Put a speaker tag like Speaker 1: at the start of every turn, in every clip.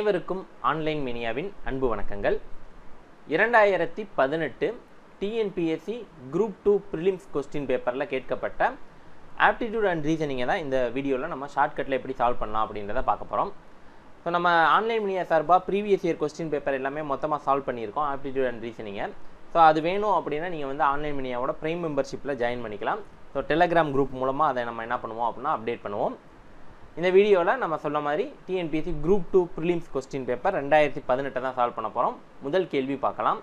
Speaker 1: அனைவருக்கும் ஆன்லைன் மீனியாவின் அன்பு வணக்கங்கள் இரண்டாயிரத்தி பதினெட்டு TNPSC group two prelims question பேப்பரில் கேட்கப்பட்ட ஆப்டிடியூட் அண்ட் ரீசனிங்கை தான் இந்த வீடியோவில் நம்ம ஷார்ட்கட்டில் எப்படி சால்வ் பண்ணலாம் அப்படின்றத பார்க்க போகிறோம் ஸோ நம்ம ஆன்லைன் மீடியா சார்பாக ப்ரீவியஸ் இயர் கொஸ்டின் பேப்பர் எல்லாமே மொத்தமாக சால்வ் பண்ணியிருக்கோம் ஆப்டிடியூட் அண்ட் ரீசனிங்கை ஸோ அது வேணும் அப்படின்னா நீங்கள் வந்து ஆன்லைன் மீடியாவோட ப்ரைம் மெம்பர்ஷிப்பில் ஜாயின் பண்ணிக்கலாம் ஸோ டெலகிராம் குரூப் மூலமாக அதை நம்ம என்ன பண்ணுவோம் அப்படின்னா அப்டேட் பண்ணுவோம் இந்த வீடியோவில் நம்ம சொன்ன மாதிரி TNPSC group two prelims question paper ரெண்டாயிரத்தி பதினெட்டை தான் சால்வ் பண்ண போகிறோம் முதல் கேள்வி பார்க்கலாம்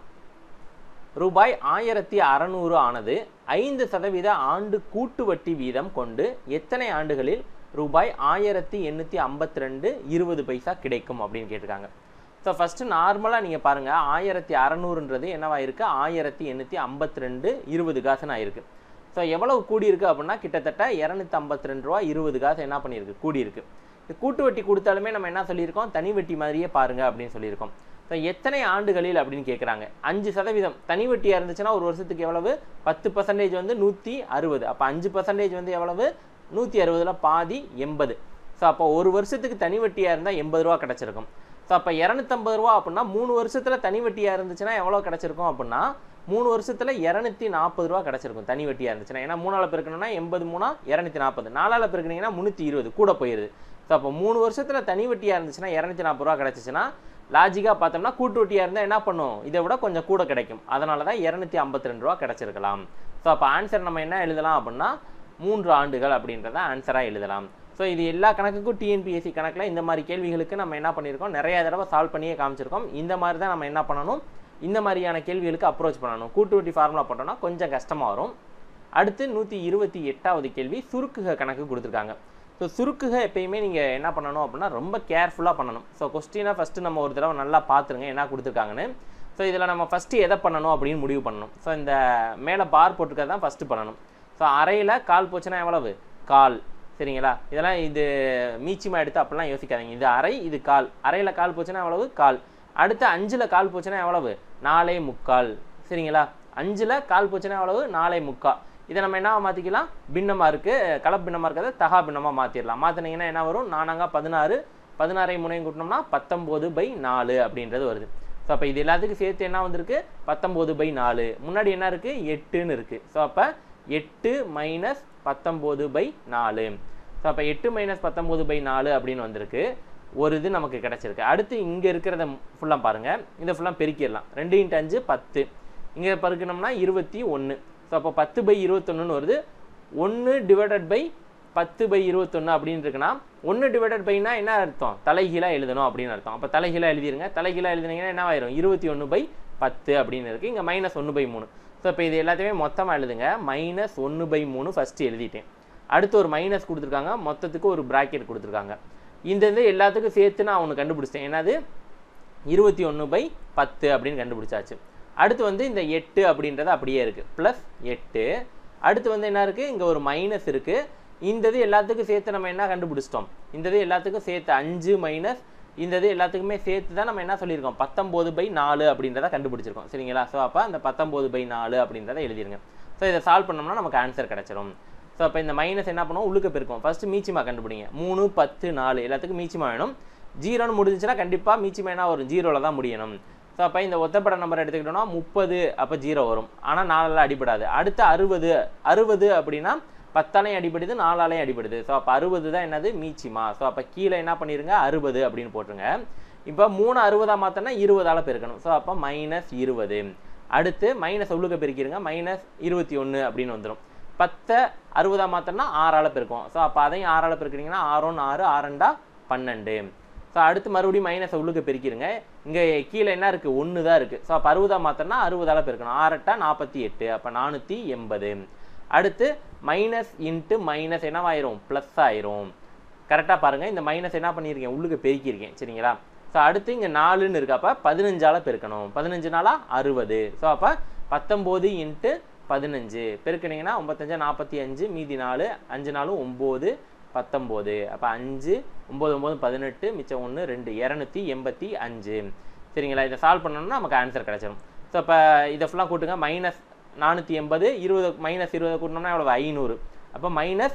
Speaker 1: ரூபாய் ஆயிரத்தி அறநூறு ஆனது ஐந்து சதவீத ஆண்டு கூட்டு வட்டி வீதம் கொண்டு எத்தனை ஆண்டுகளில் ரூபாய் ஆயிரத்தி எண்ணூற்றி ஐம்பத்தி ரெண்டு இருபது பைசா கிடைக்கும் அப்படின்னு கேட்டிருக்காங்க ஸோ ஃபஸ்ட்டு நார்மலாக நீங்கள் பாருங்கள் ஆயிரத்தி அறநூறுன்றது என்னவா இருக்கு ஆயிரத்தி எண்ணூற்றி ஐம்பத்தி ரெண்டு இருபது காசுன்னு ஆயிருக்கு ஸோ எவ்வளவு கூடியிருக்கு அப்படின்னா கிட்டத்தட்ட இரநூத்தி ஐம்பத்தி ரெண்டு ரூபா இருபது காசு என்ன பண்ணியிருக்கு கூடியிருக்கு இது கூட்டு வட்டி கொடுத்தாலுமே நம்ம என்ன சொல்லியிருக்கோம் தனி வட்டி மாதிரியே பாருங்க அப்படின்னு சொல்லியிருக்கோம் ஸோ எத்தனை ஆண்டுகளில் அப்படின்னு கேட்குறாங்க அஞ்சு சதவீதம் தனி வட்டியாக இருந்துச்சுன்னா ஒரு வருஷத்துக்கு எவ்வளவு பத்து பர்சன்டேஜ் வந்து நூற்றி அறுபது அப்போ அஞ்சு பர்சன்டேஜ் வந்து எவ்வளவு நூற்றி அறுபதில் பாதி எண்பது ஸோ அப்போ ஒரு வருஷத்துக்கு தனி வட்டியாக இருந்தால் எண்பது ரூபா கிடச்சிருக்கும் ஸோ அப்போ இரநூத்தம்பது ரூபா அப்படின்னா மூணு வருஷத்தில் தனி வட்டியாக இருந்துச்சுன்னா எவ்வளோ கிடச்சிருக்கும் அப்படின்னா மூணு வருஷத்தில் இரநூத்தி நாற்பது ரூபா கிடச்சிருக்கும் தனி வட்டியாக இருந்துச்சுன்னா ஏன்னா மூணால் பெருக்கணும்னா எண்பது மூணா இரநூத்தி நாற்பது நாலால் பெருக்கினீங்கன்னா முந்நூற்றி இருபது கூட போயிடுது ஸோ அப்போ மூணு வருஷத்தில் தனி வட்டியாக இருந்துச்சுன்னா இரநூத்தி நாற்பது ரூபா கிடச்சிச்சுன்னா லாஜிக்காக பார்த்தோம்னா கூட்டு வட்டியாக இருந்தால் என்ன பண்ணும் இதை விட கொஞ்சம் கூட கிடைக்கும் அதனால தான் இரநூத்தி ஐம்பத்தி ரெண்டு ரூபா கிடச்சிருக்கலாம் ஸோ அப்போ ஆன்சர் நம்ம என்ன எழுதலாம் அப்படின்னா மூன்று ஆண்டுகள் அப்படின்றத ஆன்சராக எழுதலாம் ஸோ இது எல்லா கணக்குக்கும் டிஎன்பிஎஸ்சி கணக்கில் இந்த மாதிரி கேள்விகளுக்கு நம்ம என்ன பண்ணியிருக்கோம் நிறைய தடவை சால்வ் பண்ணியே காமிச்சிருக்கோம் இந்த மாதிரி தான் நம்ம என்ன பண்ணணும் இந்த மாதிரியான கேள்விகளுக்கு அப்ரோச் பண்ணணும் கூட்டு வட்டி ஃபார்முலா போட்டோம்னா கொஞ்சம் கஷ்டமாக வரும் அடுத்து நூற்றி இருபத்தி எட்டாவது கேள்வி சுருக்குக கணக்கு கொடுத்துருக்காங்க ஸோ சுருக்குக எப்பயுமே நீங்கள் என்ன பண்ணணும் அப்படின்னா ரொம்ப கேர்ஃபுல்லாக பண்ணணும் ஸோ கொஸ்டினை ஃபஸ்ட்டு நம்ம ஒரு தடவை நல்லா பார்த்துருங்க என்ன கொடுத்துருக்காங்கன்னு ஸோ இதில் நம்ம ஃபஸ்ட்டு எதை பண்ணணும் அப்படின்னு முடிவு பண்ணணும் ஸோ இந்த மேலே பார் போட்டுருக்கிறது தான் ஃபஸ்ட்டு பண்ணணும் ஸோ அறையில் கால் போச்சுன்னா எவ்வளவு கால் சரிங்களா இதெல்லாம் இது மீச்சிமா எடுத்து அப்படிலாம் யோசிக்காதீங்க இது அறை இது கால் அறையில் கால் போச்சுன்னா எவ்வளவு கால் அடுத்து அஞ்சில் கால் போச்சுன்னா எவ்வளவு நாலே முக்கால் சரிங்களா அஞ்சில் கால் போச்சுன்னா எவ்வளவு நாலே முக்கால் இதை நம்ம என்ன மாற்றிக்கலாம் பின்னமாக இருக்குது கலப்பு பின்னமாக இருக்கிறத தகா பின்னமாக மாற்றிடலாம் மாற்றினீங்கன்னா என்ன வரும் நானாங்க பதினாறு பதினாறை முனையும் கூட்டினோம்னா பத்தொம்போது பை நாலு அப்படின்றது வருது ஸோ அப்போ இது எல்லாத்துக்கும் சேர்த்து என்ன வந்திருக்கு பத்தொம்போது பை நாலு முன்னாடி என்ன இருக்குது எட்டுன்னு இருக்குது ஸோ அப்போ எட்டு மைனஸ் பத்தொம்போது பை நாலு ஸோ அப்போ எட்டு மைனஸ் பத்தொம்போது பை நாலு அப்படின்னு வந்திருக்கு ஒரு இது நமக்கு கிடச்சிருக்கு அடுத்து இங்கே இருக்கிறத ஃபுல்லாக பாருங்கள் இதை ஃபுல்லாக பெருக்கிடலாம் ரெண்டு இன்ட்டு அஞ்சு பத்து இங்கே பருக்கணும்னா இருபத்தி ஒன்று ஸோ அப்போ பத்து பை இருபத்தொன்னுன்னு வருது ஒன்று டிவைடட் பை பத்து பை இருபத்தொன்று அப்படின்னு இருக்குன்னா ஒன்று டிவைடட் பைனா என்ன அர்த்தம் தலைகீழாக எழுதணும் அப்படின்னு அர்த்தம் அப்போ தலைகீழாக எழுதிருங்க தலைகீழாக எழுதினீங்கன்னா என்ன ஆயிரும் இருபத்தி ஒன்று பை பத்து அப்படின்னு இருக்குது இங்கே மைனஸ் ஒன்று பை மூணு ஸோ இப்போ இது எல்லாத்தையுமே மொத்தமாக எழுதுங்க மைனஸ் ஒன்று பை மூணு ஃபஸ்ட்டு எழுதிட்டேன் அடுத்து ஒரு மைனஸ் கொடுத்துருக்காங்க மொத்தத்துக்கு ஒரு ப்ராக்கெட் கொடுத்துருக்காங்க இந்த இது எல்லாத்துக்கும் சேர்த்து நான் ஒன்று கண்டுபிடிச்சிட்டேன் என்னது இருபத்தி ஒன்று பை பத்து அப்படின்னு கண்டுபிடிச்சாச்சு அடுத்து வந்து இந்த எட்டு அப்படின்றது அப்படியே இருக்குது ப்ளஸ் எட்டு அடுத்து வந்து என்ன இருக்குது இங்கே ஒரு மைனஸ் இருக்குது இந்த இது எல்லாத்துக்கும் சேர்த்து நம்ம என்ன கண்டுபிடிச்சிட்டோம் இந்த இது எல்லாத்துக்கும் சேர்த்து அஞ்சு மைனஸ் இந்த இது எல்லாத்துக்குமே சேர்த்து தான் நம்ம என்ன சொல்லியிருக்கோம் பத்தொம்போது பை நாலு அப்படின்றத கண்டுபிடிச்சிருக்கோம் சரிங்களா ஸோ அப்போ அந்த பத்தொம்போது பை நாலு அப்படின்றத எழுதிருங்க ஸோ இதை சால்வ் பண்ணோம்னா நமக்கு ஆன்சர் கிடச்சிரும் ஸோ அப்போ இந்த மைனஸ் என்ன பண்ணுவோம் உள்ளுக்க பெருக்கும் ஃபஸ்ட்டு மீச்சிமா கண்டுபிடிங்க மூணு பத்து நாலு எல்லாத்துக்கும் மீச்சிமா வேணும் ஜீரோன்னு முடிஞ்சுச்சுன்னா கண்டிப்பாக மீச்சிமா என்ன வரும் ஜீரோவில் தான் முடியணும் ஸோ அப்போ இந்த ஒத்தப்பட நம்பர் எடுத்துக்கிட்டோம்னா முப்பது அப்போ ஜீரோ வரும் ஆனால் நாலெல்லாம் அடிபடாது அடுத்து அறுபது அறுபது அப்படின்னா பத்தாலையும் அடிபடுது நாலாலையும் அடிபடுது ஸோ அப்போ அறுபது தான் என்னது மீச்சிமா ஸோ அப்போ கீழே என்ன பண்ணிடுங்க அறுபது அப்படின்னு போட்டுருங்க இப்போ மூணு அறுபதாக மாற்றினா இருபதால் பெருக்கணும் ஸோ அப்போ மைனஸ் இருபது அடுத்து மைனஸ் உள்ளுக்க பெருக்கிடுங்க மைனஸ் இருபத்தி ஒன்று அப்படின்னு வந்துடும் பத்தை அறுபதாக மாற்றினா ஆறால் பெருக்கும் ஸோ அப்போ அதையும் ஆறால் பெருக்கிறீங்கன்னா ஆறொன்று ஆறு ஆறண்டா பன்னெண்டு ஸோ அடுத்து மறுபடியும் மைனஸ் உள்ளுக்கு பெருக்கிடுங்க இங்கே கீழே என்ன இருக்குது ஒன்று தான் இருக்குது ஸோ அப்போ அறுபதாக மாற்றினா அறுபதால் பெருக்கணும் ஆறட்டா நாற்பத்தி எட்டு அப்போ நானூற்றி எண்பது அடுத்து மைனஸ் இன்ட்டு மைனஸ் என்னவாயிரும் ப்ளஸ் ஆயிரும் கரெக்டாக பாருங்கள் இந்த மைனஸ் என்ன பண்ணியிருக்கேன் உள்ளுக்கு பெருக்கியிருக்கேன் சரிங்களா ஸோ அடுத்து இங்கே நாலுன்னு இருக்கு அப்போ பதினஞ்சால் பெருக்கணும் பதினஞ்சு நாளாக அறுபது ஸோ அப்போ பத்தொம்போது இன்ட்டு பதினஞ்சு பெருக்கினீங்கன்னா ஒம்பத்தஞ்சா நாற்பத்தி அஞ்சு மீதி நாலு அஞ்சு நாளும் ஒம்பது பத்தொம்போது அப்போ அஞ்சு ஒம்பது ஒம்பது பதினெட்டு மிச்சம் ஒன்று ரெண்டு இரநூத்தி எண்பத்தி அஞ்சு சரிங்களா இதை சால்வ் பண்ணோம்னா நமக்கு ஆன்சர் கிடச்சிரும் ஸோ இப்போ இதை ஃபுல்லாக கூட்டுங்க மைனஸ் நானூற்றி எண்பது இருபது மைனஸ் இருபது கூட்டினோம்னா எவ்வளோ ஐநூறு அப்போ மைனஸ்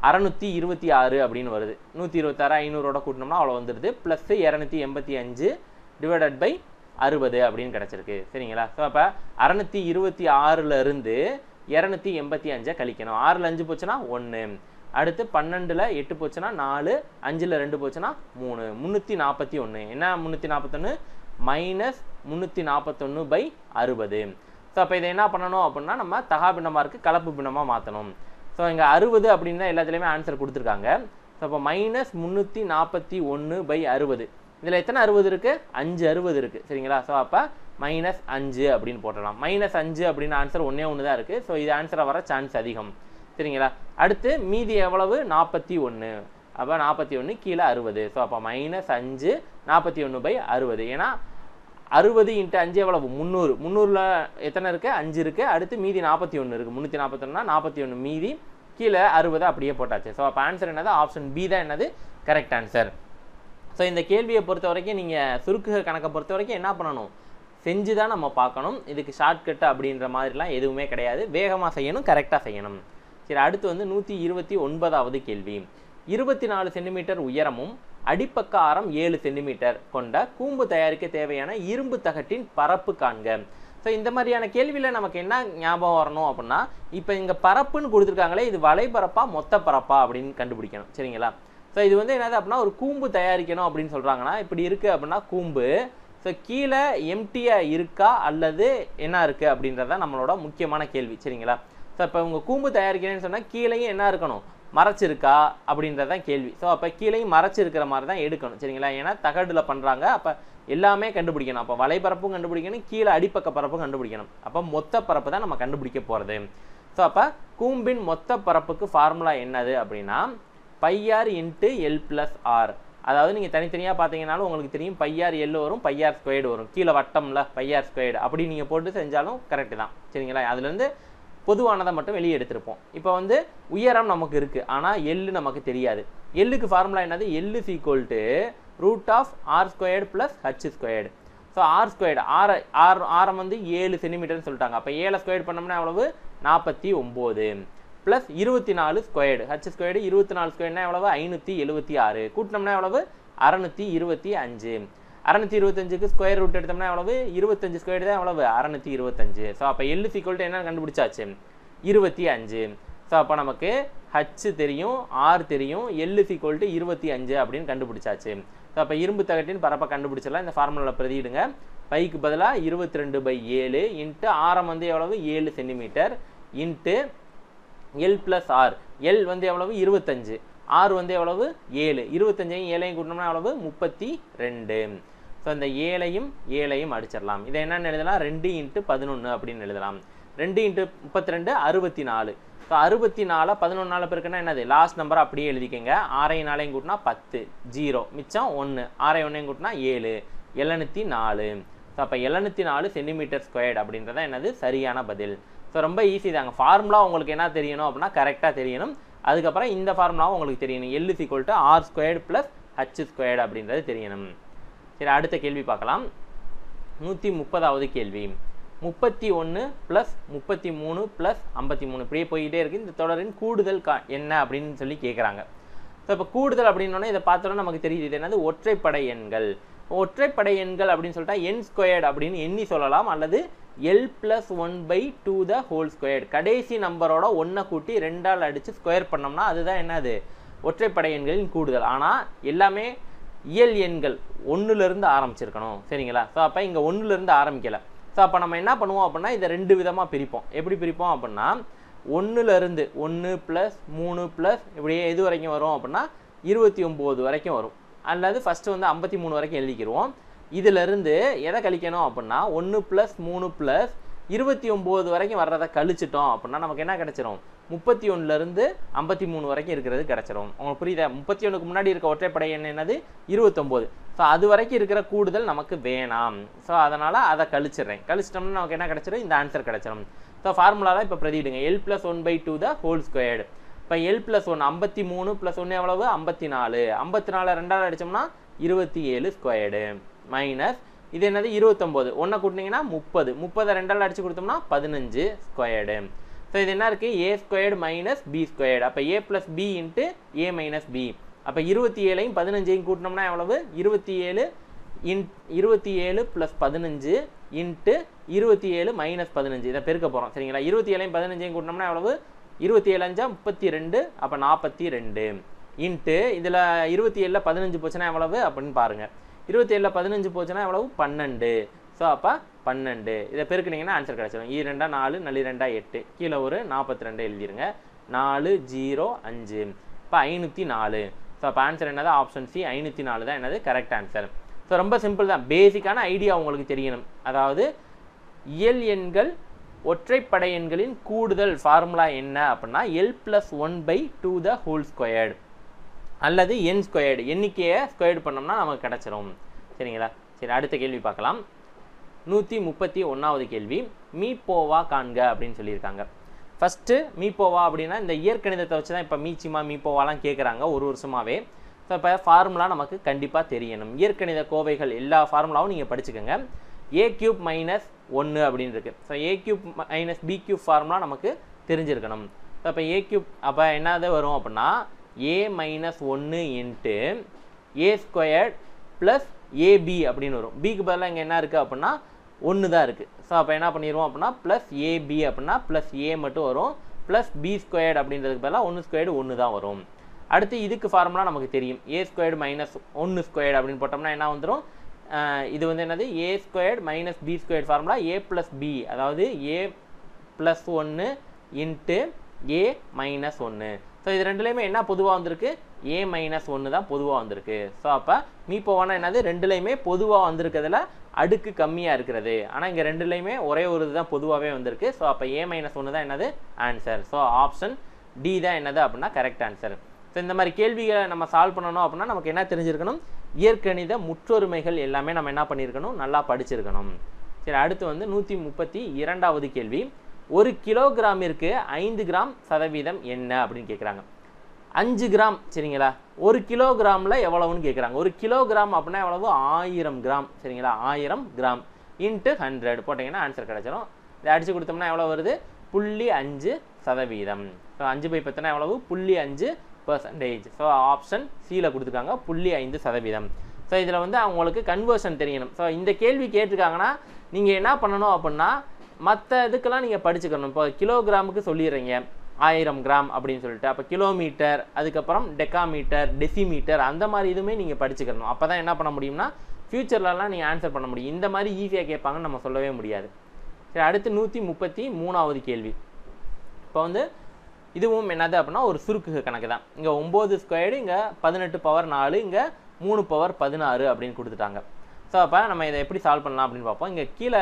Speaker 1: அறநூற்றி இருபத்தி ஆறு அப்படின்னு வருது நூற்றி இருபத்தாறு ஐநூறோட கூட்டினோம்னா அவ்வளோ வந்துடுது ப்ளஸ் இரநூத்தி எண்பத்தி அஞ்சு டிவைடட் பை அறுபது அப்படின்னு கிடச்சிருக்கு சரிங்களா ஸோ அப்போ அறநூற்றி இருபத்தி ஆறுலேருந்து இரநூத்தி எண்பத்தி அஞ்சை கழிக்கணும் ஆறில் அஞ்சு போச்சுன்னா ஒன்று அடுத்து பன்னெண்டில் எட்டு போச்சுன்னா நாலு அஞ்சில் ரெண்டு போச்சுன்னா மூணு முந்நூற்றி நாற்பத்தி ஒன்று என்ன முந்நூற்றி நாற்பத்தொன்று மைனஸ் முந்நூற்றி நாற்பத்தொன்று பை அறுபது ஸோ அப்போ இதை என்ன பண்ணணும் அப்படின்னா நம்ம தகா பின்னமாக இருக்குது கலப்பு பின்னமாக மாற்றணும் ஸோ இங்கே அறுபது அப்படின்னு தான் எல்லாத்துலேயுமே ஆன்சர் கொடுத்துருக்காங்க ஸோ அப்போ மைனஸ் முந்நூற்றி நாற்பத்தி ஒன்று பை அறுபது இதில் எத்தனை அறுபது இருக்குது அஞ்சு அறுபது இருக்குது சரிங்களா ஸோ அப்போ மைனஸ் அஞ்சு அப்படின்னு போட்டலாம் மைனஸ் அஞ்சு அப்படின்னு ஆன்சர் ஒன்றே ஒன்று தான் இருக்குது ஸோ இது ஆன்சராக வர சான்ஸ் அதிகம் சரிங்களா அடுத்து மீதி எவ்வளவு நாற்பத்தி ஒன்று அப்போ நாற்பத்தி ஒன்று கீழே அறுபது ஸோ அப்போ மைனஸ் அஞ்சு நாற்பத்தி ஒன்று பை அறுபது ஏன்னா அறுபது இன்ட்டு அஞ்சு எவ்வளவு முந்நூறு முந்நூறில் எத்தனை இருக்குது அஞ்சு இருக்குது அடுத்து மீதி நாற்பத்தி ஒன்று இருக்குது முந்நூற்றி நாற்பத்தொன்னா நாற்பத்தி ஒன்று மீதி கீழே அறுபது அப்படியே போட்டாச்சு ஸோ அப்போ ஆன்சர் என்னது ஆப்ஷன் பி தான் என்னது கரெக்ட் ஆன்சர் ஸோ இந்த கேள்வியை பொறுத்த வரைக்கும் நீங்கள் சுருக்குக கணக்கை பொறுத்த வரைக்கும் என்ன பண்ணணும் செஞ்சு தான் நம்ம பார்க்கணும் இதுக்கு ஷார்ட்கட் அப்படின்ற மாதிரிலாம் எதுவுமே கிடையாது வேகமாக செய்யணும் கரெக்டாக செய்யணும் சரி அடுத்து வந்து நூற்றி இருபத்தி ஒன்பதாவது கேள்வி இருபத்தி நாலு சென்டிமீட்டர் உயரமும் அடிப்பக்க ஆரம் ஏழு சென்டிமீட்டர் கொண்ட கூம்பு தயாரிக்க தேவையான இரும்பு தகட்டின் பரப்பு காண்க ஸோ இந்த மாதிரியான கேள்வியில் நமக்கு என்ன ஞாபகம் வரணும் அப்படின்னா இப்போ இங்கே பரப்புன்னு கொடுத்துருக்காங்களே இது வலைபரப்பா மொத்த பரப்பா அப்படின்னு கண்டுபிடிக்கணும் சரிங்களா ஸோ இது வந்து என்னது அப்படின்னா ஒரு கூம்பு தயாரிக்கணும் அப்படின்னு சொல்கிறாங்கன்னா இப்படி இருக்குது அப்படின்னா கூம்பு ஸோ கீழே எம்டியாக இருக்கா அல்லது என்ன இருக்குது அப்படின்றத நம்மளோட முக்கியமான கேள்வி சரிங்களா ஸோ இப்போ உங்கள் கூம்பு தயாரிக்கிறேன்னு சொன்னால் கீழேயும் என்ன இருக்கணும் மறைச்சிருக்கா அப்படின்றதான் கேள்வி ஸோ அப்போ கீழேயும் மறைச்சிருக்கிற மாதிரி தான் எடுக்கணும் சரிங்களா ஏன்னா தகடில் பண்ணுறாங்க அப்போ எல்லாமே கண்டுபிடிக்கணும் அப்போ வலைப்பரப்பும் கண்டுபிடிக்கணும் கீழே அடிப்பக்க பரப்பும் கண்டுபிடிக்கணும் அப்போ மொத்த பரப்பு தான் நம்ம கண்டுபிடிக்க போகிறது ஸோ அப்போ கூம்பின் மொத்த பரப்புக்கு ஃபார்முலா என்னது அப்படின்னா pi r into L plus R அதாவது நீங்கள் தனித்தனியாக பார்த்தீங்கன்னாலும் உங்களுக்கு தெரியும் பையார் எல் வரும் பையார் ஸ்கொயர்டு வரும் கீழே வட்டம்ல பையார் ஸ்கொயர்டு அப்படி நீங்கள் போட்டு செஞ்சாலும் கரெக்டு தான் சரிங்களா அதுலேருந்து பொதுவானதை மட்டும் வெளியே எடுத்திருப்போம் இப்போ வந்து உயரம் நமக்கு இருக்குது ஆனால் எள்ளு நமக்கு தெரியாது எள்ளுக்கு ஃபார்முலா என்னது L equal to root of R squared plus H squared so R squared R R ஆரம் வந்து ஏழு சென்டிமீட்டர்னு சொல்லிட்டாங்க அப்போ ஏழை ஸ்கொயர்டு பண்ணோம்னா எவ்வளவு நாற்பத்தி ஒம்பது ப்ளஸ் இருபத்தி நாலு ஸ்கொயர்டு ஹச் ஸ்கொயர்டு இருபத்தி நாலு ஸ்கொயர்னா எவ்வளவு ஐநூற்றி எழுபத்தி ஆறு கூட்டினோம்னா எவ்வளவு அறநூற்றி இருபத்தி அஞ்சு அறநூற்றி இருபத்தஞ்சுக்கு ஸ்கொயர் ரூட் எடுத்தோம்னா எவ்வளவு இருபத்தஞ்சு ஸ்கொயர் தான் எவ்வளவு அறநூற்றி இருபத்தஞ்சு ஸோ அப்போ எல்லு சீக்வல்ட்டு என்ன கண்டுபிடிச்சாச்சு இருபத்தி அஞ்சு ஸோ அப்போ நமக்கு ஹச் தெரியும் ஆர் தெரியும் எல்லு சீக்வல்ட்டு இருபத்தி அஞ்சு அப்படின்னு கண்டுபிடிச்சாச்சு ஸோ அப்போ இரும்பு தகட்டின் பரப்பை கண்டுபிடிச்சிடலாம் இந்த ஃபார்முலாவில் பிரதியிடுங்க பைக்கு பதிலாக இருபத்தி ரெண்டு பை ஏழு இன்ட்டு ஆரம் வந்து எவ்வளவு ஏழு centimetre into L plus R L வந்து எவ்வளவு இருபத்தஞ்சு ஆர் வந்து எவ்வளவு ஏழு இருபத்தஞ்சையும் ஏழையும் கூட்டினோம்னா எவ்வளவு முப்பத்தி ரெண்டு ஸோ இந்த ஏழையும் ஏழையும் அடிச்சிடலாம் இதை என்னென்னு எழுதலாம் ரெண்டு இன்ட்டு பதினொன்று அப்படின்னு எழுதலாம் ரெண்டு இன்ட்டு முப்பத்தி ரெண்டு அறுபத்தி நாலு ஸோ அறுபத்தி நாலு பதினொன்று நாலு பேருக்குன்னா என்னது லாஸ்ட் நம்பர் அப்படியே எழுதிக்கங்க ஆறையும் நாளையும் கூட்டினா பத்து ஜீரோ மிச்சம் ஒன்று ஆறை ஒன்றையும் கூட்டினா ஏழு எழுநூற்றி நாலு ஸோ அப்போ எழுநூற்றி நாலு சென்டிமீட்டர் ஸ்கொயர்டு அப்படின்றத என்னது சரியான பதில் ஸோ ரொம்ப ஈஸி தாங்க ஃபார்முலா உங்களுக்கு என்ன தெரியணும் அப்படின்னா கரெக்டாக தெரியணும் அதுக்கப்புறம் இந்த ஃபார்முலாவும் உங்களுக்கு தெரியணும் L equal to R squared plus H squared அப்படின்றது தெரியணும் சரி அடுத்த கேள்வி பார்க்கலாம் நூற்றி முப்பதாவது கேள்வி முப்பத்தி ஒன்று ப்ளஸ் முப்பத்தி மூணு ப்ளஸ் ஐம்பத்தி மூணு இப்படியே போய்கிட்டே இருக்குது இந்த தொடரின் கூடுதல் கா என்ன அப்படின்னு சொல்லி கேட்குறாங்க ஸோ இப்போ கூடுதல் அப்படின்னோடனே இதை பார்த்தோன்னா நமக்கு தெரியுது இது என்னது ஒற்றைப்படை எண்கள் ஒற்றைப்படை எண்கள் அப்படின்னு சொல்லிட்டா என் ஸ்கொயர்டு அப்படின்னு எண்ணி சொல்லலாம் அல்லது L plus one by two the whole squared கடைசி நம்பரோட ஒன்றை கூட்டி ரெண்டால் அடித்து ஸ்கொயர் பண்ணோம்னா அதுதான் என்னது ஒற்றைப்படை எண்களின் கூடுதல் ஆனால் எல்லாமே இயல் எண்கள் ஒன்றுலேருந்து ஆரம்பிச்சிருக்கணும் சரிங்களா ஸோ அப்போ இங்கே ஒன்றுலேருந்து ஆரம்பிக்கலை ஸோ அப்போ நம்ம என்ன பண்ணுவோம் அப்படின்னா இதை ரெண்டு விதமாக பிரிப்போம் எப்படி பிரிப்போம் அப்படின்னா ஒன்றுலேருந்து ஒன்று ப்ளஸ் மூணு ப்ளஸ் இப்படியே எது வரைக்கும் வரும் அப்படின்னா இருபத்தி ஒம்பது வரைக்கும் வரும் அல்லது ஃபஸ்ட்டு வந்து ஐம்பத்தி மூணு வரைக்கும் எழுதிக்கிடுவோம் இதிலிருந்து எதை கழிக்கணும் அப்படின்னா ஒன்று ப்ளஸ் மூணு ப்ளஸ் இருபத்தி ஒம்பது வரைக்கும் வர்றதை கழிச்சிட்டோம் அப்படின்னா நமக்கு என்ன கிடச்சிரும் முப்பத்தி ஒன்றுலேருந்து ஐம்பத்தி மூணு வரைக்கும் இருக்கிறது கிடச்சிரும் உங்களுக்கு புரியுதா முப்பத்தி ஒன்றுக்கு முன்னாடி இருக்க ஒற்றைப்படை எண் என்னது இருபத்தொம்போது ஸோ அது வரைக்கும் இருக்கிற கூடுதல் நமக்கு வேணாம் ஸோ அதனால் அதை கழிச்சிடுறேன் கழிச்சிட்டோம்னா நமக்கு என்ன கிடச்சிரும் இந்த ஆன்சர் கிடச்சிரும் ஸோ ஃபார்முலாவில் இப்போ பிரதிடுங்க L plus one by two the whole squared இப்போ எல் ப்ளஸ் ஒன் ஐம்பத்தி மூணு ப்ளஸ் ஒன்று எவ்வளவு ஐம்பத்தி நாலு ஐம்பத்தி நாலு ரெண்டாவது அடித்தோம்னா இருபத்தி ஏழு ஸ்கொயர்டு மைனஸ் இது என்னது இருபத்தொம்போது ஒன்றை கூட்டினீங்கன்னா முப்பது முப்பதை ரெண்டால் அடித்து கொடுத்தோம்னா பதினஞ்சு ஸ்கொயர்டு ஸோ ஸோ இது என்ன இருக்குது A squared minus B squared அப்போ A plus B into A minus B அப்போ இருபத்தி ஏழையும் பதினஞ்சையும் கூட்டினோம்னா எவ்வளவு இருபத்தி ஏழு இன் இருபத்தி ஏழு ப்ளஸ் பதினஞ்சு இன்ட்டு இருபத்தி ஏழு மைனஸ் பதினஞ்சு இதை பெருக்க போகிறோம் சரிங்களா இருபத்தி ஏழையும் பதினஞ்சையும் கூட்டினோம்னா எவ்வளவு இருபத்தி ஏழு அஞ்சா முப்பத்தி ரெண்டு அப்போ நாற்பத்தி ரெண்டு இன்ட்டு இதில் இருபத்தி ஏழில் பதினஞ்சு போச்சுன்னா எவ்வளவு அப்படின்னு பாருங்கள் இருபத்தி ஏழில் பதினஞ்சு போச்சுன்னா எவ்வளவு பன்னெண்டு ஸோ அப்போ பன்னெண்டு இதை பெருக்குனீங்கன்னா ஆன்சர் கிடச்சிடும் ஈ ரெண்டா நாலு நல்லி ரெண்டா எட்டு கீழே ஒரு நாற்பத்தி ரெண்டு எழுதிருங்க நாலு ஜீரோ அஞ்சு இப்போ ஐநூற்றி நாலு ஸோ அப்போ ஆன்சர் என்னது ஆப்ஷன் சி ஐநூற்றி நாலு தான் என்னது கரெக்ட் ஆன்சர் ஸோ ரொம்ப சிம்பிள் தான் பேசிக்கான ஐடியா உங்களுக்கு தெரியணும் அதாவது இயல் எண்கள் ஒற்றைப்படை எண்களின் கூடுதல் ஃபார்முலா என்ன அப்படின்னா L plus one by two the whole squared அல்லது என் ஸ்கொயர்டு எண்ணிக்கையை ஸ்கொயர்டு பண்ணோம்னா நமக்கு கிடச்சிரும் சரிங்களா சரி அடுத்த கேள்வி பார்க்கலாம் நூற்றி முப்பத்தி ஒன்றாவது கேள்வி மீ போவா காண்க அப்படின்னு சொல்லியிருக்காங்க ஃபஸ்ட்டு மீ போவா அப்படின்னா இந்த இயற்கணிதத்தை வச்சு தான் இப்போ மீச்சிமா மீ போவாலாம் கேட்குறாங்க ஒரு வருஷமாகவே ஸோ இப்போ ஃபார்முலா நமக்கு கண்டிப்பாக தெரியணும் இயற்கணித கோவைகள் எல்லா ஃபார்முலாவும் நீங்கள் படிச்சுக்கோங்க ஏ கியூப் மைனஸ் ஒன்று அப்படின்னு இருக்குது so A cube minus B cube formula நமக்கு தெரிஞ்சிருக்கணும் ஸோ அப்போ ஏ கியூப் அப்போ என்னது வரும் அப்படின்னா ஏ மைனஸ் ஒன்று into A squared plus AB அப்படின்னு வரும் பிக்கு பதிலாக இங்கே என்ன இருக்குது அப்படின்னா ஒன்று தான் இருக்குது ஸோ அப்போ என்ன பண்ணிடுவோம் அப்படின்னா ப்ளஸ் ஏபி அப்படின்னா ப்ளஸ் ஏ மட்டும் வரும் ப்ளஸ் பி ஸ்கொயர்டு அப்படின்றதுக்கு பதிலாக ஒன்று ஸ்கொயர்டு ஒன்று தான் வரும் அடுத்து இதுக்கு ஃபார்முலா நமக்கு தெரியும் ஏ ஸ்கொயர்டு மைனஸ் ஒன்று ஸ்கொயர்டு அப்படின்னு போட்டோம்னா என்ன வந்துடும் இது வந்து என்னது A squared minus B squared formula A plus B அதாவது ஏ ப்ளஸ் ஒன்று இன்ட்டு ஏ மைனஸ் ஒன்று ஸோ இது ரெண்டுலேயுமே என்ன பொதுவாக வந்திருக்கு ஏ மைனஸ் ஒன்று தான் பொதுவாக வந்திருக்கு ஸோ அப்போ மீ போவானா என்னது ரெண்டுலேயுமே பொதுவாக வந்திருக்கிறதுல அடுக்கு கம்மியாக இருக்கிறது ஆனால் இங்கே ரெண்டுலேயுமே ஒரே ஒரு இதுதான் பொதுவாகவே வந்திருக்கு ஸோ அப்போ ஏ மைனஸ் ஒன்று தான் என்னது ஆன்சர் ஸோ ஆப்ஷன் டி தான் என்னது அப்படின்னா கரெக்ட் ஆன்சர் ஸோ இந்த மாதிரி கேள்விகளை நம்ம சால்வ் பண்ணணும் அப்படின்னா நமக்கு என்ன தெரிஞ்சிருக்கணும் இயற்கணித முற்றொருமைகள் எல்லாமே நம்ம என்ன பண்ணியிருக்கணும் நல்லா படிச்சிருக்கணும் சரி அடுத்து வந்து நூற்றி முப்பத்தி இரண்டாவது கேள்வி ஒரு கிலோகிராமிற்கு ஐந்து கிராம் சதவீதம் என்ன அப்படின்னு கேட்குறாங்க அஞ்சு கிராம் சரிங்களா ஒரு கிலோகிராமில் எவ்வளவுன்னு கேட்குறாங்க ஒரு கிலோகிராம் அப்படின்னா எவ்வளவு ஆயிரம் கிராம் சரிங்களா ஆயிரம் கிராம் இன்ட்டு ஹண்ட்ரட் போட்டிங்கன்னா ஆன்சர் கிடச்சிரும் இதை அடித்து கொடுத்தோம்னா எவ்வளோ வருது புள்ளி அஞ்சு சதவீதம் ஸோ அஞ்சு பை பத்துனா எவ்வளவு புள்ளி அஞ்சு பர்சன்டேஜ் ஸோ ஆப்ஷன் சியில் கொடுத்துருக்காங்க புள்ளி ஐந்து சதவீதம் ஸோ இதில் வந்து அவங்களுக்கு கன்வர்ஷன் தெரியணும் ஸோ இந்த கேள்வி கேட்டிருக்காங்கன்னா நீங்கள் என்ன பண்ணணும் அப்படின்னா மற்ற இதுக்கெல்லாம் நீங்கள் படிச்சுக்கணும் இப்போ கிலோகிராமுக்கு சொல்லிடுறீங்க ஆயிரம் கிராம் அப்படின்னு சொல்லிட்டு அப்போ கிலோமீட்டர் அதுக்கப்புறம் டெக்காமீட்டர் டெசிமீட்டர் அந்த மாதிரி இதுவுமே நீங்கள் படிச்சுக்கணும் அப்போ தான் என்ன பண்ண முடியும்னா ஃப்யூச்சர்லலாம் நீங்கள் ஆன்சர் பண்ண முடியும் இந்த மாதிரி ஈஸியாக கேட்பாங்கன்னு நம்ம சொல்லவே முடியாது சரி அடுத்து நூற்றி முப்பத்தி மூணாவது கேள்வி இப்போ வந்து இதுவும் என்னது அப்படின்னா ஒரு சுருக்குக கணக்கு தான் இங்கே ஒம்பது ஸ்கொயர்டு இங்கே பதினெட்டு பவர் நாலு இங்கே மூணு பவர் பதினாறு அப்படின்னு கொடுத்துட்டாங்க ஸோ அப்போ நம்ம இதை எப்படி சால்வ் பண்ணலாம் அப்படின்னு பார்ப்போம் இங்கே கீழே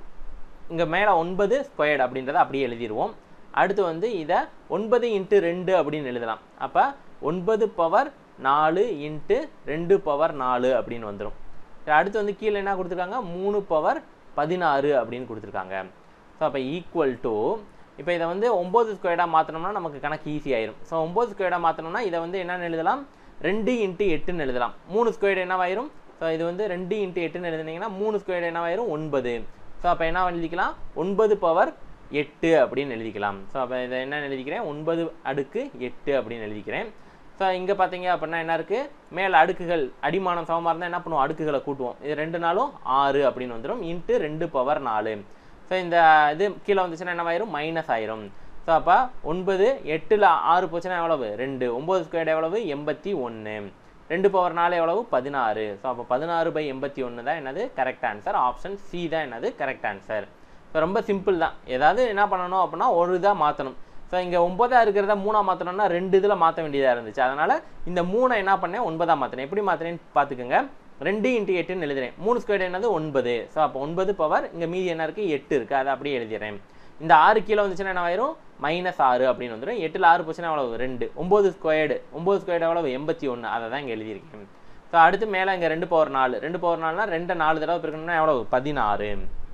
Speaker 1: இங்கே மேலே ஒன்பது ஸ்கொயர்டு அப்படின்றத அப்படியே எழுதிடுவோம் அடுத்து வந்து இதை ஒன்பது இன்ட்டு ரெண்டு அப்படின்னு எழுதலாம் அப்போ ஒன்பது பவர் நாலு இன்ட்டு ரெண்டு பவர் நாலு அப்படின்னு வந்துடும் அடுத்து வந்து கீழே என்ன கொடுத்துருக்காங்க மூணு பவர் பதினாறு அப்படின்னு கொடுத்துருக்காங்க ஸோ அப்போ ஈக்குவல் டு இப்போ இதை வந்து ஒம்பது ஸ்கொயர்டாக மாற்றினோம்னா நமக்கு கணக்கு ஈஸி ஆயிரும் ஸோ ஒம்பது ஸ்கொயர்டாக மாற்றினோம்னா இதை வந்து என்னென்னு எழுதலாம் ரெண்டு இன்ட்டு எட்டுன்னு எழுதலாம் மூணு ஸ்கொயர்டு என்னவாயிரும் ஸோ இது வந்து ரெண்டு இன்ட்டு எட்டுன்னு எழுதுனீங்கன்னா மூணு ஸ்கொயர்டு என்னவாயிரும் ஒன்பது ஸோ அப்போ என்ன எழுதிக்கலாம் ஒன்பது பவர் எட்டு அப்படின்னு எழுதிக்கலாம் ஸோ அப்போ இதை என்ன எழுதிக்கிறேன் ஒன்பது அடுக்கு எட்டு அப்படின்னு எழுதிக்கிறேன் ஸோ இங்கே பார்த்தீங்க அப்படின்னா என்ன இருக்குது மேலே அடுக்குகள் அடிமானம் சமமாக இருந்தால் என்ன பண்ணுவோம் அடுக்குகளை கூட்டுவோம் இது ரெண்டு நாளும் ஆறு அப்படின்னு வந்துடும் இன்ட்டு ரெண்டு பவர் நாலு ஸோ இந்த இது கீழே வந்துச்சுன்னா என்னவாயிரும் மைனஸ் ஆயிரும் ஸோ அப்போ ஒன்பது எட்டில் ஆறு போச்சுன்னா எவ்வளவு ரெண்டு ஒம்பது ஸ்கொயர் எவ்வளவு எண்பத்தி ஒன்று ரெண்டு பவர் நாலு எவ்வளவு பதினாறு ஸோ அப்போ பதினாறு பை எண்பத்தி ஒன்று தான் என்னது கரெக்ட் ஆன்சர் ஆப்ஷன் சி தான் என்னது கரெக்ட் ஆன்சர் ஸோ ரொம்ப சிம்பிள் தான் ஏதாவது என்ன பண்ணணும் அப்படின்னா ஒரு இதாக மாற்றணும் ஸோ இங்கே ஒன்பதாக இருக்கிறத மூணாக மாற்றணும்னா ரெண்டு இதில் மாற்ற வேண்டியதாக இருந்துச்சு அதனால் இந்த மூணை என்ன பண்ணேன் ஒன்பதாக மாற்றினேன் எப்படி மாற்றினேன்னு பார்த்துக்கோங்க ரெண்டு இன்ட்டு எட்டுன்னு எழுதுறேன் மூணு ஸ்கொயர் என்னது ஒன்பது ஸோ அப்போ ஒன்பது பவர் இங்கே மீதி என்ன இருக்குது எட்டு இருக்குது அதை அப்படியே எழுதிடுறேன் இந்த ஆறு கீழே வந்துச்சுன்னா என்ன ஆயிரும் மைனஸ் ஆறு அப்படின்னு வந்துடும் எட்டில் ஆறு போச்சுன்னா எவ்வளவு ரெண்டு ஒம்பது ஸ்கொயர்டு ஒம்பது ஸ்கொயர்டு எவ்வளவு எண்பத்தி ஒன்று அதை தான் இங்கே எழுதியிருக்கேன் ஸோ அடுத்து மேலே இங்கே ரெண்டு பவர் நாலு ரெண்டு பவர் நாலுனா ரெண்டு நாலு தடவை பிறக்கணும்னா எவ்வளவு பதினாறு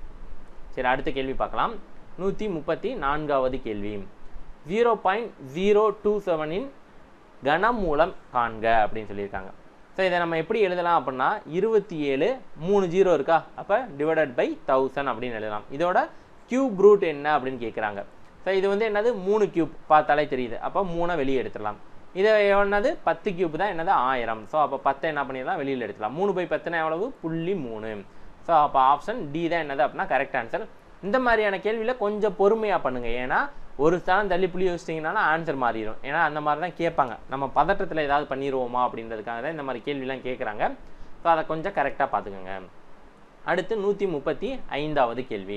Speaker 1: சரி அடுத்த கேள்வி பார்க்கலாம் நூற்றி முப்பத்தி நான்காவது கேள்வி ஜீரோ பாயிண்ட் ஜீரோ டூ செவனின் கனம் மூலம் காண்க அப்படின்னு சொல்லியிருக்காங்க ஸோ இதை நம்ம எப்படி எழுதலாம் அப்படின்னா இருபத்தி ஏழு மூணு ஜீரோ இருக்கா அப்போ டிவைடட் பை தௌசண்ட் அப்படின்னு எழுதலாம் இதோட கியூப் ரூட் என்ன அப்படின்னு கேட்குறாங்க ஸோ இது வந்து என்னது மூணு கியூப் பார்த்தாலே தெரியுது அப்போ மூணை வெளியே எடுத்துடலாம் இது என்னது பத்து கியூப் தான் என்னது ஆயிரம் ஸோ அப்போ பத்தை என்ன பண்ணிடலாம் வெளியில் எடுத்துடலாம் மூணு பை பத்துனா எவ்வளவு புள்ளி மூணு ஸோ அப்போ ஆப்ஷன் டி தான் என்னது அப்படின்னா கரெக்ட் ஆன்சர் இந்த மாதிரியான கேள்வியில் கொஞ்சம் பொறுமையாக பண்ணுங்கள் ஏன்னா ஒரு ஸ்தானம் தள்ளி புள்ளி வச்சிட்டிங்கனாலும் ஆன்சர் மாறிடும் ஏன்னா அந்த மாதிரி தான் கேட்பாங்க நம்ம பதட்டத்தில் ஏதாவது பண்ணிடுவோமா அப்படின்றதுக்காக தான் இந்த மாதிரி கேள்விலாம் கேட்குறாங்க ஸோ அதை கொஞ்சம் கரெக்டாக பார்த்துக்கோங்க அடுத்து நூற்றி முப்பத்தி ஐந்தாவது கேள்வி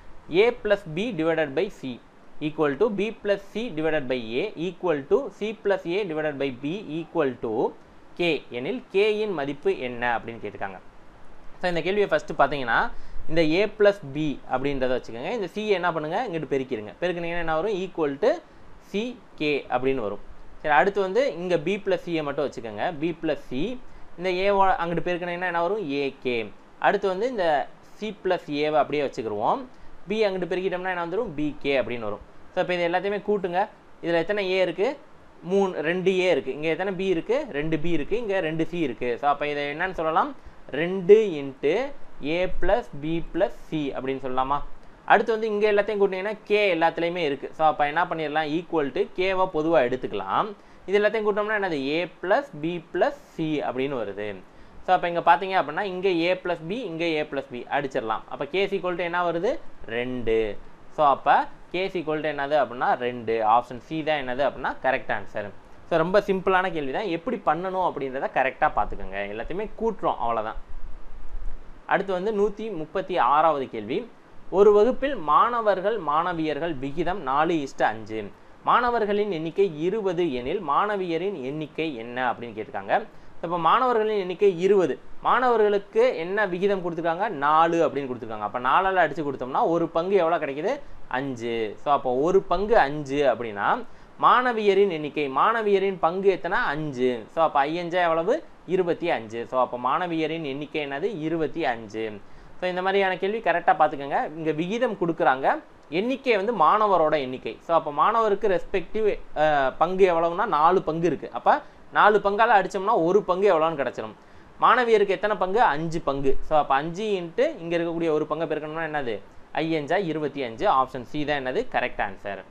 Speaker 1: A plus B divided by C equal to B plus C divided by A equal to C plus A divided by B equal to K எனில் கேயின் மதிப்பு என்ன அப்படின்னு கேட்டிருக்காங்க ஸோ இந்த கேள்வியை ஃபஸ்ட்டு பார்த்தீங்கன்னா இந்த ஏ ப்ளஸ் பி அப்படின்றத வச்சுக்கோங்க இந்த சி என்ன பண்ணுங்கள் இங்கிட்டு பெருக்கிடுங்க பெருக்கினீங்கன்னா என்ன வரும் ஈக்குவல் டு சி கே அப்படின்னு வரும் சரி அடுத்து வந்து இங்கே பி ப்ளஸ் சியை மட்டும் வச்சுக்கோங்க பி ப்ளஸ் சி இந்த ஏவோ அங்கிட்டு பெருக்கினீங்கன்னா என்ன வரும் ஏகே அடுத்து வந்து இந்த சி ப்ளஸ் ஏவை அப்படியே வச்சுக்கிடுவோம் பி அங்கிட்டு பெருக்கிட்டோம்னா என்ன வந்துடும் பிகே அப்படின்னு வரும் ஸோ இப்போ இது எல்லாத்தையுமே கூட்டுங்க இதில் எத்தனை ஏ இருக்குது மூணு ரெண்டு ஏ இருக்குது இங்கே எத்தனை பி இருக்குது ரெண்டு பி இருக்குது இங்கே ரெண்டு சி இருக்குது ஸோ அப்போ இதை என்னன்னு சொல்லலாம் ரெண்டு into A plus B plus C அப்படின்னு சொல்லலாமா அடுத்து வந்து இங்கே எல்லாத்தையும் கூட்டிங்கன்னா கே எல்லாத்துலேயுமே இருக்குது ஸோ அப்போ என்ன பண்ணிடலாம் ஈக்குவல் டு கேவை பொதுவாக எடுத்துக்கலாம் இது எல்லாத்தையும் கூட்டோம்னா என்னது A plus B plus C அப்படின்னு வருது ஸோ அப்போ இங்கே பார்த்தீங்க அப்படின்னா இங்கே ஏ ப்ளஸ் பி இங்கே ஏ ப்ளஸ் பி அடிச்சிடலாம் அப்போ கேசி ஈக்குவல் டு என்ன வருது ரெண்டு ஸோ அப்போ கேசி ஈக்குவல் டு என்னது அப்படின்னா ரெண்டு ஆப்ஷன் சி தான் என்னது அப்படின்னா கரெக்ட் ஆன்சர் ஸோ ரொம்ப சிம்பிளான கேள்வி தான் எப்படி பண்ணணும் அப்படின்றத கரெக்டாக பார்த்துக்கோங்க எல்லாத்தையுமே கூட்டுறோம் அவ்வளோதான் அடுத்து வந்து நூற்றி முப்பத்தி ஆறாவது கேள்வி ஒரு வகுப்பில் மாணவர்கள் மாணவியர்கள் விகிதம் நாலு இஷ்ட அஞ்சு மாணவர்களின் எண்ணிக்கை இருபது எனில் மாணவியரின் எண்ணிக்கை என்ன அப்படின்னு கேட்டிருக்காங்க இப்போ மாணவர்களின் எண்ணிக்கை இருபது மாணவர்களுக்கு என்ன விகிதம் கொடுத்துருக்காங்க நாலு அப்படின்னு கொடுத்துருக்காங்க அப்போ நாலால் அடித்து கொடுத்தோம்னா ஒரு பங்கு எவ்வளோ கிடைக்குது அஞ்சு ஸோ அப்போ ஒரு பங்கு அஞ்சு அப்படின்னா மாணவியரின் எண்ணிக்கை மாணவியரின் பங்கு எத்தனை அஞ்சு ஸோ அப்போ ஐயஞ்சா எவ்வளவு இருபத்தி அஞ்சு ஸோ அப்போ மாணவியரின் எண்ணிக்கை என்னது இருபத்தி அஞ்சு ஸோ இந்த மாதிரியான கேள்வி கரெக்டாக பார்த்துக்கோங்க இங்கே விகிதம் கொடுக்குறாங்க எண்ணிக்கை வந்து மாணவரோட எண்ணிக்கை ஸோ அப்போ மாணவருக்கு ரெஸ்பெக்டிவ் பங்கு எவ்வளவுனா நாலு பங்கு இருக்குது அப்போ நாலு பங்கால் அடித்தோம்னா ஒரு பங்கு எவ்வளோன்னு கிடச்சிரும் மாணவியருக்கு எத்தனை பங்கு அஞ்சு பங்கு ஸோ அப்போ அஞ்சு இன்ட்டு இங்கே இருக்கக்கூடிய ஒரு பங்கை பெருக்கணும்னா என்னது ஐயஞ்சா இருபத்தி அஞ்சு ஆப்ஷன் சி தான் என்னது கரெக்ட் ஆன்சர்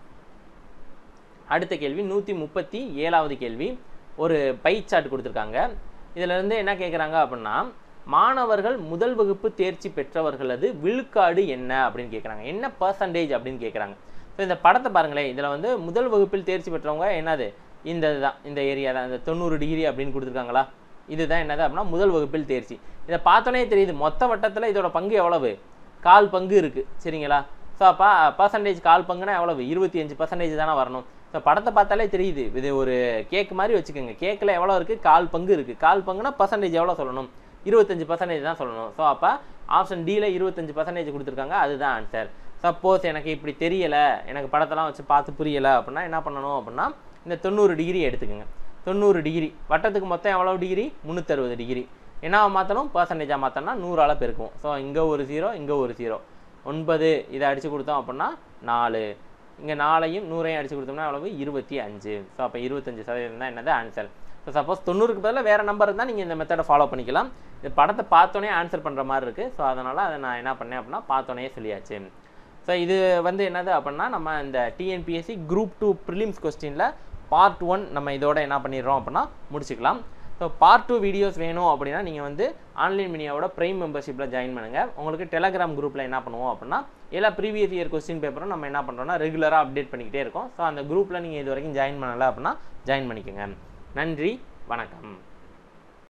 Speaker 1: அடுத்த கேள்வி நூற்றி முப்பத்தி ஏழாவது கேள்வி ஒரு பை சார்ட் கொடுத்துருக்காங்க இதில் இருந்து என்ன கேட்குறாங்க அப்படின்னா மாணவர்கள் முதல் வகுப்பு தேர்ச்சி பெற்றவர்களது விழுக்காடு என்ன அப்படின்னு கேட்குறாங்க என்ன பர்சன்டேஜ் அப்படின்னு கேட்குறாங்க ஸோ இந்த படத்தை பாருங்களேன் இதில் வந்து முதல் வகுப்பில் தேர்ச்சி பெற்றவங்க என்னது இந்த இதுதான் இந்த ஏரியா தான் இந்த தொண்ணூறு டிகிரி அப்படின்னு கொடுத்துருக்காங்களா இதுதான் என்னது அப்படின்னா முதல் வகுப்பில் தேர்ச்சி இதை பார்த்தோன்னே தெரியுது மொத்த வட்டத்தில் இதோட பங்கு எவ்வளவு கால் பங்கு இருக்குது சரிங்களா ஸோ அப்போ பர்சன்டேஜ் கால் பங்குனா எவ்வளவு இருபத்தி அஞ்சு பர்சன்டேஜ் தானே வரணும் ஸோ படத்தை பார்த்தாலே தெரியுது இது ஒரு கேக் மாதிரி வச்சுக்கோங்க கேக்கில் எவ்வளோ இருக்குது கால் பங்கு இருக்குது கால் பங்குனா பர்சன்டேஜ் எவ்வளோ சொல்லணும் இருபத்தஞ்சு பர்சன்டேஜ் தான் சொல்லணும் ஸோ அப்போ ஆப்ஷன் டியில் இருபத்தஞ்சு பர்சன்டேஜ் கொடுத்துருக்காங்க அதுதான் ஆன்சர் சப்போஸ் எனக்கு இப்படி தெரியலை எனக்கு படத்தெல்லாம் வச்சு பார்த்து புரியலை அப்படின்னா என்ன பண்ணணும் அப்படின்னா இந்த தொண்ணூறு டிகிரி எடுத்துக்கோங்க தொண்ணூறு டிகிரி வட்டத்துக்கு மொத்தம் எவ்வளோ டிகிரி முந்நூற்றறுபது டிகிரி என்னவா மாற்றணும் பர்சன்டேஜாக மாற்றோம்னா நூறால் பெருக்கும் ஸோ இங்கே ஒரு ஜீரோ இங்கே ஒரு ஜீரோ ஒன்பது இதை அடித்து கொடுத்தோம் அப்படின்னா நாலு இங்கே நாலையும் நூறையும் அடித்து கொடுத்தோம்னா எவ்வளவு இருபத்தி அஞ்சு ஸோ அப்போ இருபத்தஞ்சு சதவீதம் தான் என்னது ஆன்சர் ஸோ சப்போஸ் தொண்ணூறுக்கு பதிலாக வேறு நம்பர் இருந்தால் நீங்கள் இந்த மெத்தடை ஃபாலோ பண்ணிக்கலாம் இது படத்தை பார்த்தோன்னே ஆன்சர் பண்ணுற மாதிரி இருக்குது ஸோ அதனால் அதை நான் என்ன பண்ணேன் அப்படின்னா பார்த்தோன்னே சொல்லியாச்சு ஸோ இது வந்து என்னது அப்படின்னா நம்ம இந்த டிஎன்பிஎஸ்சி குரூப் டூ ப்ரிலிம்ஸ் கொஸ்டினில் பார்ட் ஒன் நம்ம இதோட என்ன பண்ணிடுறோம் அப்படின்னா முடிச்சுக்கலாம் ஸோ பார்ட் டூ வீடியோஸ் வேணும் அப்படின்னா நீங்கள் வந்து ஆன்லைன் மீடியாவோட ப்ரைம் மெம்பர்ஷிப்பில் ஜாயின் பண்ணுங்கள் உங்களுக்கு டெலகிராம் குரூப்பில் என்ன பண்ணுவோம் அப்படின்னா எல்லா ப்ரீவியஸ் இயர் கொஸ்டின் பேப்பரும் நம்ம என்ன பண்ணுறோம்னா ரெகுலராக அப்டேட் பண்ணிக்கிட்டே இருக்கோம் ஸோ அந்த குரூப்பில் நீங்கள் இது வரைக்கும் ஜாயின் பண்ணலை அப்படின்னா ஜாயின் பண்ணிக்கோங்க நன்றி வணக்கம்